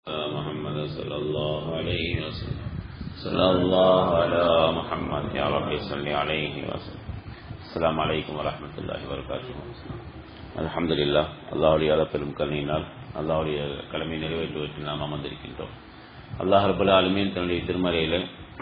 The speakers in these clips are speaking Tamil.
محمد صلى الله عليه وسلم صلى الله على محمد يا رب صل عليه وسلم السلام عليكم ورحمة الله وبركاته الحمد لله அல்லாஹுடைய பெரும் கருணையினால் அல்லாஹுடைய கடமை நிறைவேற்றுவதற்கு நாம் அமர்ந்திருக்கின்றோம் அல்லாஹ் ரபுல் ஆலமீன் தன்னுடைய திருமறையில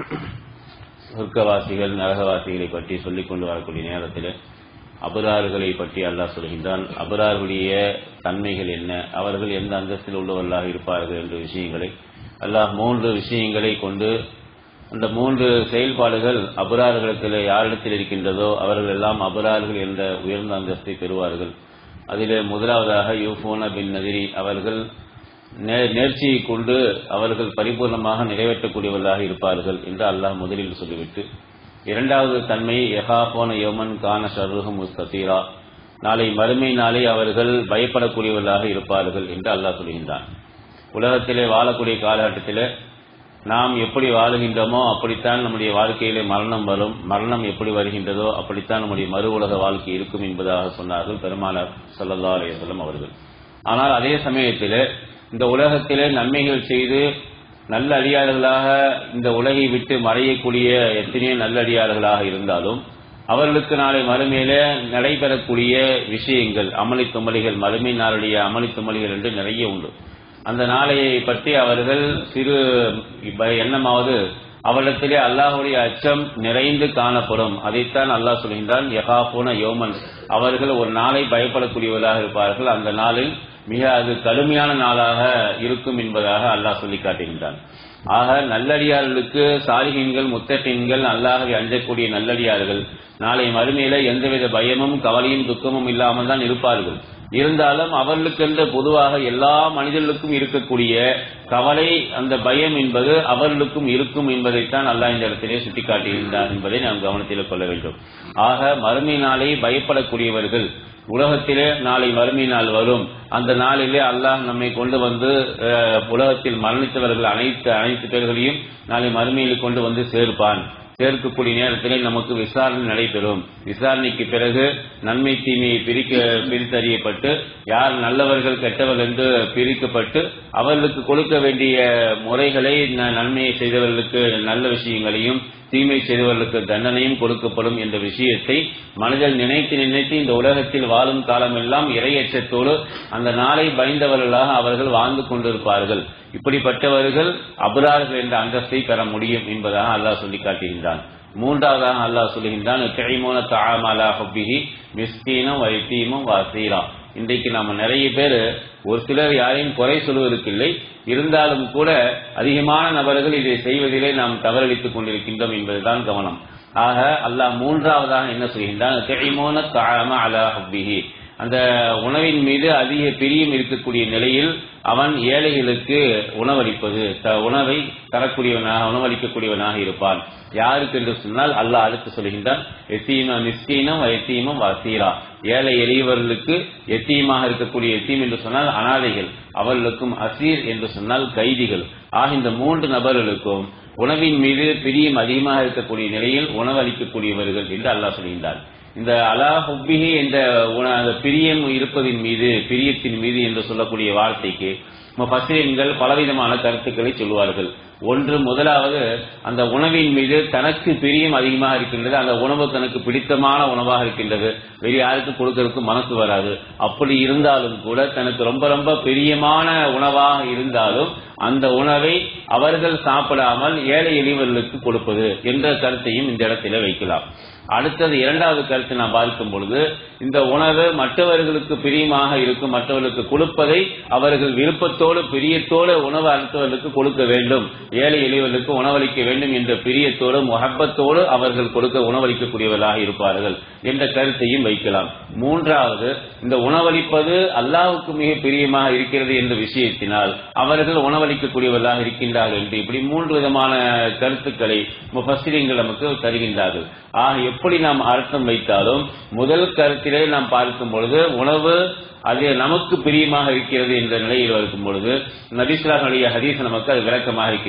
சொர்க்கவாசிகள் நரகவாசிகளை பற்றி சொல்லிக் கொண்டு வரக்கூடிய நேரத்தில் அபரார்களை பற்றி அல்லாஹ் சொல்கின்றான் அபரார்களுடைய தன்மைகள் என்ன அவர்கள் எந்த அந்தஸ்தில் உள்ளவர்களாக இருப்பார்கள் என்ற விஷயங்களை அல்லாஹ் மூன்று விஷயங்களை கொண்டு அந்த மூன்று செயல்பாடுகள் அபரார்களுக்கு யாரிடத்தில் இருக்கின்றதோ அவர்கள் எல்லாம் அபரார்கள் என்ற உயர்ந்த அந்தஸ்தை பெறுவார்கள் அதிலே முதலாவதாக யூஃபோனா பின் நதிரி அவர்கள் நேர்ச்சியை கொண்டு அவர்கள் பரிபூர்ணமாக நிறைவேற்றக்கூடியவர்களாக இருப்பார்கள் என்று அல்லாஹ் முதலில் சொல்லிவிட்டு இரண்டாவது தன்மை எஹாபோன யோமன் கான ஷர்ருஹு முஸ்தீரா நாளை மறுமை நாளை அவர்கள் பயப்படக்கூடியவர்களாக இருப்பார்கள் என்று அல்லாஹ் சொல்கின்றான் உலகத்திலே வாழக்கூடிய காலகட்டத்தில் நாம் எப்படி வாழுகின்றோமோ அப்படித்தான் நம்முடைய வாழ்க்கையிலே மரணம் வரும் மரணம் எப்படி வருகின்றதோ அப்படித்தான் நம்முடைய மறு உலக வாழ்க்கை இருக்கும் என்பதாக சொன்னார்கள் பெருமானார் சல்லல்லா அலையம் அவர்கள் ஆனால் அதே சமயத்தில் இந்த உலகத்திலே நன்மைகள் செய்து நல்ல அடியார்களாக இந்த உலகை விட்டு மறையக்கூடிய எத்தனையோ நல்லடியார்களாக இருந்தாலும் அவர்களுக்கு நாளை மறுமையில நடைபெறக்கூடிய விஷயங்கள் அமளி தும்மலிகள் மறுமை நாளுடைய அமளி தும்மலிகள் என்று நிறைய உண்டு அந்த நாளையை பற்றி அவர்கள் சிறு எண்ணமாவது அவரிடத்திலே அல்லாஹுடைய அச்சம் நிறைந்து காணப்படும் அதைத்தான் அல்லாஹ் சொல்கின்றான் யகாபோன யோமன் அவர்கள் ஒரு நாளை பயப்படக்கூடியவர்களாக இருப்பார்கள் அந்த நாளில் மிக அது கடுமையான நாளாக இருக்கும் என்பதாக அல்லாஹ் சொல்லி காட்டுகின்றான் ஆக நல்லடியார்களுக்கு சாலிகீன்கள் முத்தகீன்கள் அல்லாஹவை அஞ்சக்கூடிய நல்லடியார்கள் நாளை மறுமையில எந்தவித பயமும் கவலையும் துக்கமும் இல்லாமல் தான் இருப்பார்கள் இருந்தாலும் அவர்களுக்கென்று பொதுவாக எல்லா மனிதர்களுக்கும் இருக்கக்கூடிய கவலை அந்த பயம் என்பது அவர்களுக்கும் இருக்கும் என்பதைத்தான் அல்லாஹ் இந்த இடத்திலே சுட்டிக்காட்டுகின்றார் என்பதை நாம் கவனத்தில் கொள்ள வேண்டும் ஆக மறுமை நாளை பயப்படக்கூடியவர்கள் உலகத்திலே நாளை மறுமை நாள் வரும் அந்த நாளிலே அல்லாஹ் நம்மை கொண்டு வந்து உலகத்தில் மரணித்தவர்கள் அனைத்து அனைத்து பேர்களையும் நாளை மறுமையில் கொண்டு வந்து சேர்ப்பான் சேர்க்கக்கூடிய நேரத்திலே நமக்கு விசாரணை நடைபெறும் விசாரணைக்கு பிறகு நன்மை தீமையை பிரிக்க பிரித்தறியப்பட்டு யார் நல்லவர்கள் கெட்டவர்கள் என்று பிரிக்கப்பட்டு அவர்களுக்கு கொடுக்க வேண்டிய முறைகளை நன்மையை செய்தவர்களுக்கு நல்ல விஷயங்களையும் தீமை செய்தவர்களுக்கு தண்டனையும் கொடுக்கப்படும் என்ற விஷயத்தை மனிதன் நினைத்து நினைத்து இந்த உலகத்தில் வாழும் காலமெல்லாம் இரையச்சத்தோடு அந்த நாளை பயந்தவர்களாக அவர்கள் வாழ்ந்து கொண்டிருப்பார்கள் இப்படிப்பட்டவர்கள் அபரார்கள் என்ற அந்தஸ்தை பெற முடியும் என்பதாக அல்லாஹ் சொல்லி காட்டுகின்றான் மூன்றாவதாக அல்லாஹ் சொல்லுகின்றான் கிழைமோன தாமாலா ஹப்பிஹி மிஸ்கீனும் வைத்தீமும் வாசீரா இன்றைக்கு நம்ம நிறைய பேர் ஒரு சிலர் யாரையும் குறை சொல்வதற்கு இல்லை இருந்தாலும் கூட அதிகமான நபர்கள் இதை செய்வதிலே நாம் தவறளித்துக் கொண்டிருக்கின்றோம் என்பதுதான் கவனம் ஆக அல்லாஹ் மூன்றாவதாக என்ன சொல்கின்றான் கிழைமோன தாம அலா ஹப்பிஹி அந்த உணவின் மீது அதிக பிரியம் இருக்கக்கூடிய நிலையில் அவன் ஏழைகளுக்கு உணவளிப்பது உணவை தரக்கூடியவனாக உணவளிக்கக்கூடியவனாக இருப்பான் யாருக்கு என்று சொன்னால் அல்லாஹ் அடுத்து சொல்கின்றான் எத்தீம மிஸ்கீனம் எத்தீமும் வசீரா ஏழை எளியவர்களுக்கு எத்தீமாக இருக்கக்கூடிய எத்தீம் என்று சொன்னால் அனாதைகள் அவர்களுக்கும் அசீர் என்று சொன்னால் கைதிகள் ஆக இந்த மூன்று நபர்களுக்கும் உணவின் மீது பிரியம் அதிகமாக இருக்கக்கூடிய நிலையில் உணவளிக்கக்கூடியவர்கள் என்று அல்லாஹ் சொல்கின்றான் இந்த அலா ஹுப்பிஹி என்ற பிரியம் இருப்பதின் மீது பிரியத்தின் மீது என்று சொல்லக்கூடிய வார்த்தைக்கு பசிரியன்கள் பலவிதமான கருத்துக்களை சொல்வார்கள் ஒன்று முதலாவது அந்த உணவின் மீது தனக்கு பிரியம் அதிகமாக இருக்கின்றது அந்த உணவு தனக்கு பிடித்தமான உணவாக இருக்கின்றது வேறு யாருக்கும் கொடுக்கறதுக்கு மனசு வராது அப்படி இருந்தாலும் கூட தனக்கு ரொம்ப ரொம்ப பிரியமான உணவாக இருந்தாலும் அந்த உணவை அவர்கள் சாப்பிடாமல் ஏழை எளியவர்களுக்கு கொடுப்பது என்ற கருத்தையும் இந்த இடத்துல வைக்கலாம் அடுத்தது இரண்டாவது கருத்து நான் பார்க்கும் பொழுது இந்த உணவு மற்றவர்களுக்கு பிரியமாக இருக்கும் மற்றவர்களுக்கு கொடுப்பதை அவர்கள் விருப்பத்தோடு பிரியத்தோடு உணவு அடுத்தவர்களுக்கு கொடுக்க வேண்டும் ஏழை எளியவர்களுக்கு உணவளிக்க வேண்டும் என்ற பிரியத்தோடு முகப்பத்தோடு அவர்கள் கொடுக்க உணவளிக்கக்கூடியவர்களாக இருப்பார்கள் என்ற கருத்தையும் வைக்கலாம் மூன்றாவது இந்த உணவளிப்பது அல்லாவுக்கு மிக பிரியமாக இருக்கிறது என்ற விஷயத்தினால் அவர்கள் உணவளிக்கக்கூடியவர்களாக இருக்கின்றார்கள் என்று இப்படி மூன்று விதமான கருத்துக்களை முஃபஸ்ரீங்கள் நமக்கு தருகின்றார்கள் ஆக எப்படி நாம் அர்த்தம் வைத்தாலும் முதல் கருத்திலே நாம் பார்க்கும் பொழுது உணவு அது நமக்கு பிரியமாக இருக்கிறது என்ற நிலையில் இருக்கும் பொழுது நபிஸ்லாஹுடைய ஹதீஸ் நமக்கு அது விளக்கமாக இருக்கின்றது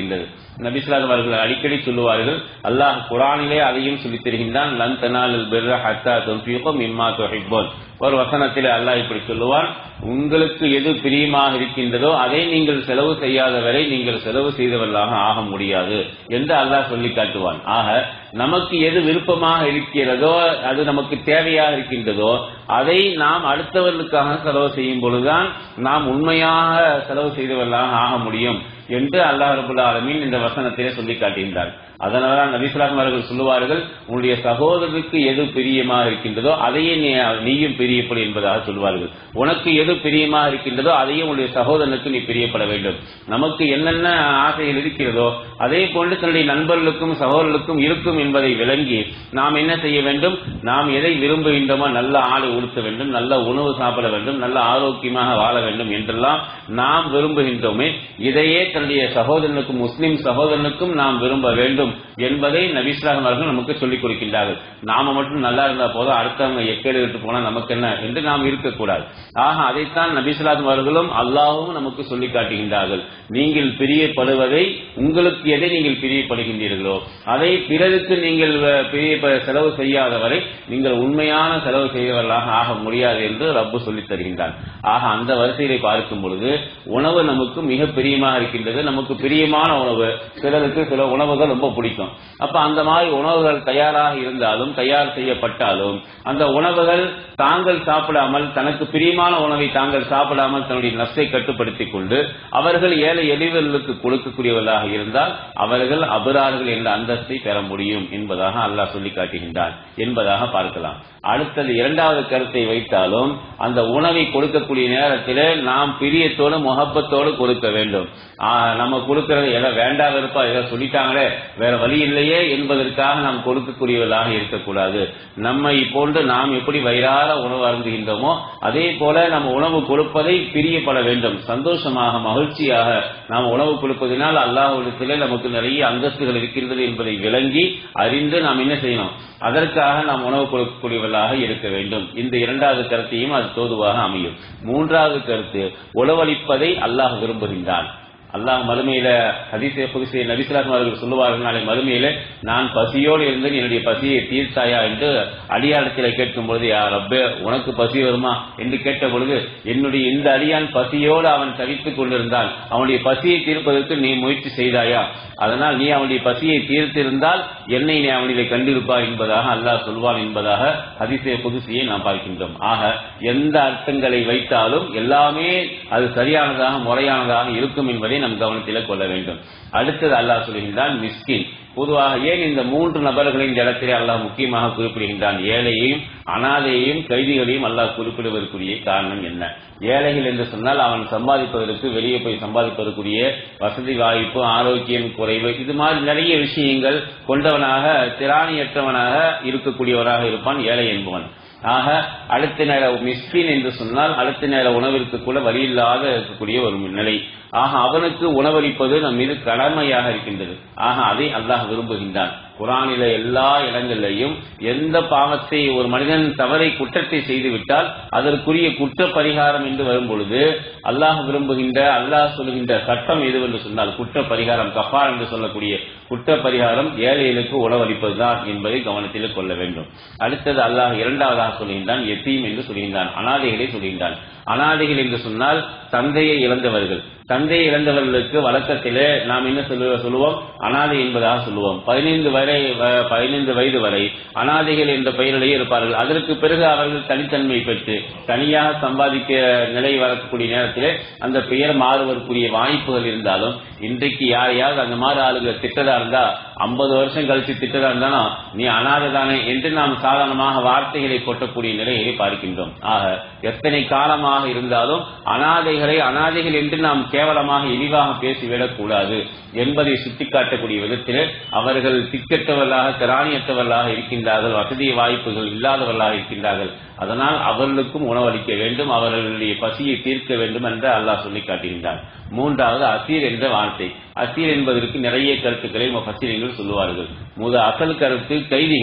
இருக்கின்றது நபிஸ்லாம் அவர்கள் அடிக்கடி சொல்லுவார்கள் அல்லாஹ் குரானிலே அதையும் சொல்லித் தருகின்றான் லன் தனாலில் பிர்ர ஹத்தா துன்ஃபீகும் இம்மா துஹிப்போன் ஒரு வசனத்தில் அல்லாஹ் இப்படி சொல்லுவான் உங்களுக்கு எது பிரியமாக இருக்கின்றதோ அதை நீங்கள் செலவு செய்யாத வரை நீங்கள் செலவு செய்தவர்களாக ஆக முடியாது என்று அல்லாஹ் சொல்லி காட்டுவான் ஆக நமக்கு எது விருப்பமாக இருக்கிறதோ அது நமக்கு தேவையாக இருக்கின்றதோ அதை நாம் அடுத்தவர்களுக்காக செலவு செய்யும் பொழுதுதான் நாம் உண்மையாக செலவு செய்தவர்களாக ஆக முடியும் என்று அல்லாஹ் ரபுல்லா ஆலமீன் இந்த வசனத்திலே சொல்லி காட்டுகின்றார் அதனால்தான் நபிஸ்லாம் அவர்கள் சொல்லுவார்கள் உன்னுடைய சகோதரருக்கு எது பிரியமாக இருக்கின்றதோ அதையே நீ நீயும் பிரியப்படு என்பதாக சொல்வார்கள் உனக்கு எது பிரியமாக இருக்கின்றதோ அதையே உன்னுடைய சகோதரனுக்கு நீ பிரியப்பட வேண்டும் நமக்கு என்னென்ன ஆசைகள் இருக்கிறதோ அதே போன்று தன்னுடைய நண்பர்களுக்கும் சகோதரர்களுக்கும் இருக்கும் என்பதை விளங்கி நாம் என்ன செய்ய வேண்டும் நாம் எதை விரும்புகின்றோமோ நல்ல ஆடை உடுத்த வேண்டும் நல்ல உணவு சாப்பிட வேண்டும் நல்ல ஆரோக்கியமாக வாழ வேண்டும் என்றெல்லாம் நாம் விரும்புகின்றோமே இதையே தன்னுடைய சகோதரனுக்கும் முஸ்லிம் சகோதரனுக்கும் நாம் விரும்ப வேண்டும் என்பதை நபிஸ்லாம் அவர்கள் நமக்கு சொல்லிக் கொடுக்கின்றார்கள் நாம மட்டும் நல்லா இருந்தா போதும் அடுத்தவங்க எக்கேடு விட்டு போனா நமக்கு என்ன என்று நாம் இருக்கக்கூடாது ஆக அதைத்தான் நபிஸ்லாம் அவர்களும் அல்லாஹும் நமக்கு சொல்லி காட்டுகின்றார்கள் நீங்கள் பிரியப்படுவதை உங்களுக்கு எதை நீங்கள் பிரியப்படுகின்றீர்களோ அதை பிறருக்கு நீங்கள் அஹ், பிரிய செலவு செய்யாத வரை நீங்கள் உண்மையான செலவு செய்தவர்களாக ஆக முடியாது என்று ரப்பு சொல்லித் தருகின்றான் ஆக அந்த வரிசையிலே பார்க்கும் பொழுது உணவு நமக்கு மிக பிரியமாக இருக்கின்றது நமக்கு பிரியமான உணவு சிலருக்கு சில உணவுகள் ரொம்ப பிடிக்கும் அப்ப அந்த மாதிரி உணவுகள் தயாராக இருந்தாலும் தயார் செய்யப்பட்டாலும் அந்த உணவுகள் தாங்கள் சாப்பிடாமல் தனக்கு பிரியமான உணவை தாங்கள் சாப்பிடாமல் தன்னுடைய நஷ்டை கட்டுப்படுத்திக் கொண்டு அவர்கள் ஏழை எளிவர்களுக்கு கொடுக்கக்கூடியவர்களாக இருந்தால் அவர்கள் அபரார்கள் என்ற அந்தஸ்தை பெற முடியும் என்பதாக அல்லாஹ் சொல்லி காட்டுகின்றான் என்பதாக பார்க்கலாம் அடுத்தது இரண்டாவது கருத்தை வைத்தாலும் அந்த உணவை கொடுக்கக்கூடிய நேரத்தில் நாம் பிரியத்தோடு முகப்பத்தோடு கொடுக்க வேண்டும் ஆஹ் நம்ம கொடுக்கறது எதை வேண்டாம் இருப்பா எதை சொல்லிட்டாங்களே வேற வழி இல்லையே என்பதற்காக நாம் கொடுக்கக்கூடியவர்களாக இருக்கக்கூடாது நம்மை போன்று நாம் எப்படி வயிறார உணவு அருந்துகின்றோமோ அதே போல நம்ம உணவு கொடுப்பதை பிரியப்பட வேண்டும் சந்தோஷமாக மகிழ்ச்சியாக நாம் உணவு கொடுப்பதனால் அல்லாஹ்விடத்திலே நமக்கு நிறைய அந்தஸ்துகள் இருக்கின்றது என்பதை விளங்கி அறிந்து நாம் என்ன செய்யணும் அதற்காக நாம் உணவு கொடுக்கக்கூடியவர்களாக இருக்க வேண்டும் இந்த இரண்டாவது கருத்தையும் அது தோதுவாக அமையும் மூன்றாவது கருத்து உணவளிப்பதை அல்லாஹ் விரும்புகின்றான் அல்லாஹ் மறுமையில ஹதீசே புதுசே நபிசுலாசம் அவர்கள் சொல்லுவார்கள் நாளை மறுமையில நான் பசியோடு இருந்து என்னுடைய பசியை தீர்த்தாயா என்று அடியாளத்தில் கேட்கும் பொழுது யா ரப்பே உனக்கு பசி வருமா என்று கேட்ட பொழுது என்னுடைய இந்த அடியான் பசியோடு அவன் தவித்துக் கொண்டிருந்தான் அவனுடைய பசியை தீர்ப்பதற்கு நீ முயற்சி செய்தாயா அதனால் நீ அவனுடைய பசியை தீர்த்திருந்தால் என்னை நீ அவனிலே கண்டிருப்பாய் என்பதாக அல்லாஹ் சொல்வான் என்பதாக ஹதீசே புதுசியை நாம் பார்க்கின்றோம் ஆக எந்த அர்த்தங்களை வைத்தாலும் எல்லாமே அது சரியானதாக முறையானதாக இருக்கும் என்பதை நம் கவனத்தில் கொள்ள வேண்டும் அடுத்தது அல்லாஹ் சொல்கின்றான் மிஸ்கின் பொதுவாக ஏன் இந்த மூன்று நபர்களின் இடத்திலே அல்லாஹ் முக்கியமாக குறிப்பிடுகின்றான் ஏழையையும் அனாதையையும் கைதிகளையும் அல்லாஹ் குறிப்பிடுவதற்குரிய காரணம் என்ன ஏழைகள் என்று சொன்னால் அவன் சம்பாதிப்பதற்கு வெளியே போய் சம்பாதிப்பதற்குரிய வசதி வாய்ப்பு ஆரோக்கியம் குறைவு இது மாதிரி நிறைய விஷயங்கள் கொண்டவனாக திராணியற்றவனாக இருக்கக்கூடியவராக இருப்பான் ஏழை என்பவன் ஆக அடுத்த நேர மிஸ்கின் என்று சொன்னால் அடுத்த நேர உணவிற்கு கூட வழி இல்லாத இருக்கக்கூடிய ஒரு நிலை ஆக அவனுக்கு உணவளிப்பது நம் மீது கடமையாக இருக்கின்றது ஆக அதை அல்லாஹ் விரும்புகின்றான் குரானில எல்லா இடங்களிலையும் எந்த பாவத்தை ஒரு மனிதன் தவறை குற்றத்தை செய்துவிட்டால் அதற்குரிய குற்ற பரிகாரம் என்று வரும் பொழுது அல்லாஹ் விரும்புகின்ற அல்லாஹ் சொல்லுகின்ற சட்டம் எதுவென்று சொன்னால் குற்ற பரிகாரம் கஃபார் என்று சொல்லக்கூடிய குற்ற பரிகாரம் ஏழைகளுக்கு உணவளிப்பதுதான் என்பதை கவனத்தில் கொள்ள வேண்டும் அடுத்தது அல்லாஹ் இரண்டாவதாக சொல்கின்றான் எத்தீம் என்று சொல்கின்றான் அனாதைகளை சொல்கின்றான் அனாதைகள் என்று சொன்னால் தந்தையை இழந்தவர்கள் தந்தையை இழந்தவர்களுக்கு வழக்கத்திலே நாம் என்ன சொல்லுவ சொல்லுவோம் அனாதை என்பதாக சொல்லுவோம் பதினைந்து வரை வ- பதினைந்து வயது வரை அனாதைகள் என்ற பெயரிலேயே இருப்பார்கள் அதற்கு பிறகு அவர்கள் தனித்தன்மை பெற்று தனியாக சம்பாதிக்க நிலை வரக்கூடிய நேரத்திலே அந்த பெயர் மாறுவதற்குரிய வாய்ப்புகள் இருந்தாலும் இன்றைக்கு யாரையாவது அந்த மாதிரி ஆளுங்க திட்டதா இருந்தா ஐம்பது வருஷம் கழிச்சு திட்டதா இருந்தாலும் நீ அனாதை தானே என்று நாம் சாதாரணமாக வார்த்தைகளை கொட்டக்கூடிய நிலையை பார்க்கின்றோம் ஆக எத்தனை காலமாக இருந்தாலும் அனாதைகளை அனாதைகள் என்று நாம் கேவலமாக இழிவாக பேசிவிடக் கூடாது என்பதை சுட்டிக்காட்டக்கூடிய விதத்தில் அவர்கள் திக்கற்றவர்களாக திராணியற்றவர்களாக இருக்கின்றார்கள் வசதி வாய்ப்புகள் இல்லாதவர்களாக இருக்கின்றார்கள் அதனால் அவர்களுக்கும் உணவளிக்க வேண்டும் அவர்களுடைய பசியை தீர்க்க வேண்டும் என்று அல்லாஹ் சொல்லி காட்டுகின்றான் மூன்றாவது அசீர் என்ற வார்த்தை அசீர் என்பதற்கு நிறைய கருத்துக்களை பசிரியர்கள் சொல்லுவார்கள் முத அசல் கருத்து கைதிகள்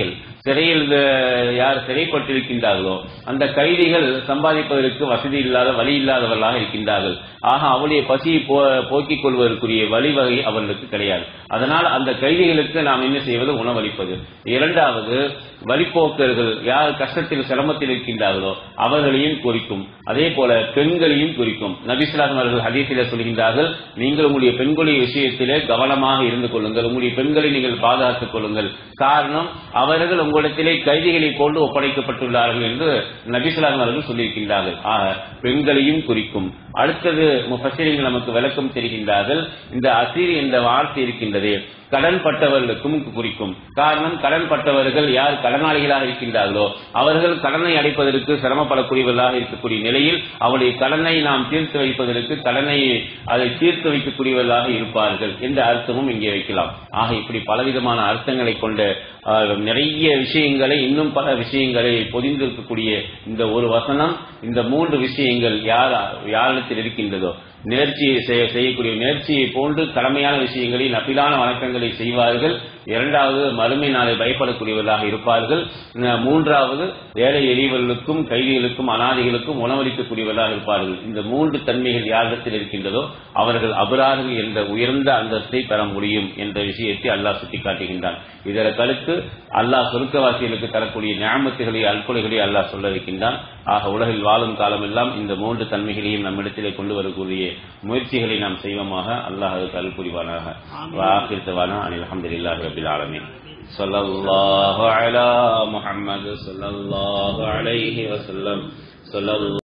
சிறையில் அஹ், யார் சிறைப்பட்டிருக்கின்றார்களோ அந்த கைதிகள் சம்பாதிப்பதற்கு வசதி இல்லாத வழி இல்லாதவர்களாக இருக்கின்றார்கள் ஆக அவருடைய பசியை போ போக்கிக் கொள்வதற்குரிய வழிவகை அவர்களுக்கு கிடையாது அதனால் அந்த கைதிகளுக்கு நாம் என்ன செய்வது உணவளிப்பது இரண்டாவது வழிப்போக்கர்கள் யார் கஷ்டத்தில் சிரமத்தில் இருக்கின்றார்களோ அவர்களையும் குறிக்கும் அதே போல பெண்களையும் குறிக்கும் நபிசுலாசம் அவர்கள் ஹதீஸில சொல்கின்றார்கள் நீங்கள் உங்களுடைய பெண்களுடைய விஷயத்திலே கவனமாக இருந்து கொள்ளுங்கள் உங்களுடைய பெண்களை நீங்கள் பாதுகாத்துக் கொள்ளுங்கள் காரணம் அவர்கள் உங்களிடத்திலே கைதிகளை போன்று ஒப்படைக்கப்பட்டுள்ளார்கள் என்று நபிசுலாசம் அவர்கள் சொல்லியிருக்கின்றார்கள் ஆக பெண்களையும் குறிக்கும் அடுத்தது முஃபஸிரிகள் நமக்கு விளக்கம் தெரிகின்றார்கள் இந்த அசீர் என்ற வார்த்தை இருக்கின்றது கடன் பட்டவர்களுக்கும் குறிக்கும் காரணம் கடன் பட்டவர்கள் யார் கடனாளிகளாக இருக்கின்றார்களோ அவர்கள் கடனை அடைப்பதற்கு சிரமப்படக்கூடியவர்களாக இருக்கக்கூடிய நிலையில் அவருடைய கடனை நாம் தீர்த்து வைப்பதற்கு கடனை அதை தீர்த்து வைக்கக்கூடியவர்களாக இருப்பார்கள் என்ற அர்த்தமும் இங்கே வைக்கலாம் ஆக இப்படி பலவிதமான அர்த்தங்களை கொண்ட ஆஹ், நிறைய விஷயங்களை இன்னும் பல விஷயங்களை பொதிந்திருக்கக்கூடிய இந்த ஒரு வசனம் இந்த மூன்று விஷயங்கள் யார் யாரிடத்தில் இருக்கின்றதோ நேர்ச்சியை செய்ய- செய்யக்கூடிய நேர்ச்சியை போன்று கடமையான விஷயங்களை நபிலான வணக்கங்களை செய்வார்கள் இரண்டாவது மறுமை நாளை பயப்படக்கூடியவர்களாக இருப்பார்கள் அஹ் மூன்றாவது ஏழை எளியவர்களுக்கும் கைதிகளுக்கும் அனாதைகளுக்கும் உணவளிக்கக்கூடியவர்களாக இருப்பார்கள் இந்த மூன்று தன்மைகள் யாரிடத்தில் இருக்கின்றதோ அவர்கள் அபரார்கள் என்ற உயர்ந்த அந்தஸ்தை பெற முடியும் என்ற விஷயத்தை அல்லாஹ் சுட்டிக்காட்டுகின்றான் இதற்கு அடுத்து அல்லாஹ் சொருக்கவாசிகளுக்கு தரக்கூடிய ஞாபகத்துகளை அல்கொலைகளை அல்லாஹ் சொல்ல இருக்கின்றான் ஆக உலகில் வாழும் காலமெல்லாம் இந்த மூன்று தன்மைகளையும் நம்மிடத்திலே கொண்டு வரக்கூடிய முயற்சிகளை நாம் செய்வோமாக அல்லாஹ் அதுக்கு அருள் புரிவானாக வாக்கிருத்தவானா அனில் அஹமதுல்லாஹி ரபில் ஆலமீன் صلى الله على محمد صلى الله عليه وسلم صلى الله